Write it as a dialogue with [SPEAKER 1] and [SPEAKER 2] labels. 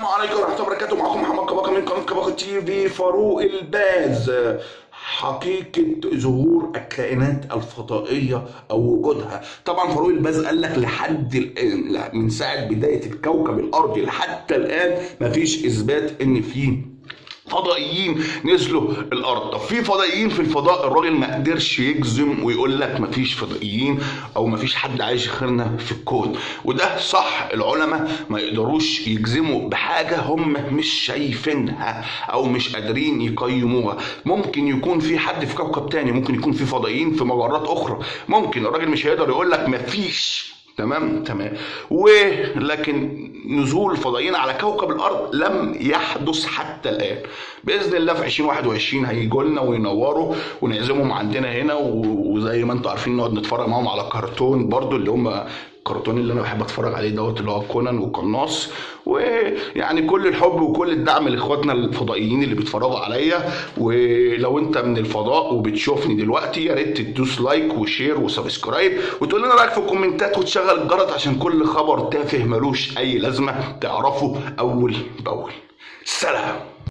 [SPEAKER 1] عليكم ورحمة الله وبركاته معكم محمد كباكا من قناة كباكا تي في فاروق الباز حقيقة ظهور الكائنات الفضائية أو وجودها طبعا فاروق الباز قال لك لحد الآن لا، من ساعة بداية الكوكب الأرضي لحتى الآن مفيش إثبات إن في فضائيين نزلوا الارض طب في فضائيين في الفضاء الراجل ما قدرش يجزم ويقول لك ما فيش فضائيين او ما فيش حد عايش غيرنا في الكون وده صح العلماء ما يقدروش يجزموا بحاجه هم مش شايفينها او مش قادرين يقيموها ممكن يكون في حد في كوكب تاني ممكن يكون في فضائيين في مجرات اخرى ممكن الراجل مش هيقدر يقول لك ما فيش تمام تمام ولكن نزول الفضائيين على كوكب الارض لم يحدث حتى الان باذن الله في 2021 هيجوا لنا وينوروا ونعزمهم عندنا هنا و- وزي ما انتم عارفين نقعد نتفرج معاهم على كرتون برضو اللي هم الكرتون اللي انا بحب اتفرج عليه دوت اللي هو كونان وقناص ويعني كل الحب وكل الدعم لاخواتنا الفضائيين اللي بيتفرجوا عليا ولو انت من الفضاء وبتشوفني دلوقتي يا ريت تدوس لايك وشير وسبسكرايب وتقول لنا رايك في الكومنتات وتشغل الجرس عشان كل خبر تافه ملوش اي لازمه تعرفه اول باول سلام